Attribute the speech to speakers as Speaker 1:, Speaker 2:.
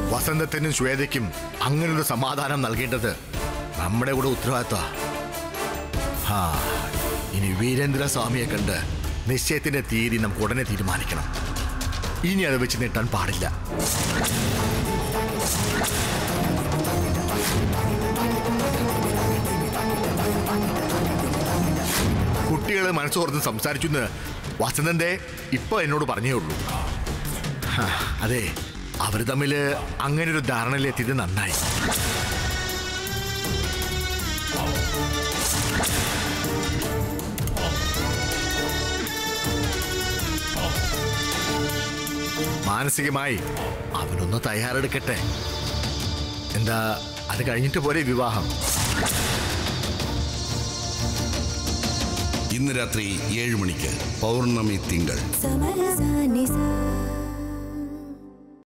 Speaker 1: വസന്തത്തിനും ശ്വേതയ്ക്കും അങ്ങനൊരു സമാധാനം നൽകേണ്ടത് നമ്മുടെ കൂടെ ഉത്തരവാദിത്വ ആ ഇനി വീരേന്ദ്ര സ്വാമിയെ കണ്ട് നിശ്ചയത്തിന്റെ തീയതി നമുക്ക് ഉടനെ തീരുമാനിക്കണം ഇനി അത് വെച്ച് നീട്ടാൻ പാടില്ല കുട്ടികൾ മനസ്സോർന്ന് സംസാരിച്ചു എന്ന് വസന്തന്റെ ഇപ്പൊ എന്നോട് പറഞ്ഞേ ഉള്ളൂ ഹാ, അതെ അവർ തമ്മിൽ അങ്ങനെ ഒരു ധാരണയിലെത്തിയത് നന്നായി മാനസികമായി അവനൊന്ന് തയ്യാറെടുക്കട്ടെ എന്താ അത് കഴിഞ്ഞിട്ട് പോരെ വിവാഹം
Speaker 2: ഇന്ന് രാത്രി ഏഴ് മണിക്ക് പൗർണമി തിങ്കൾ
Speaker 3: സമരസ നിസ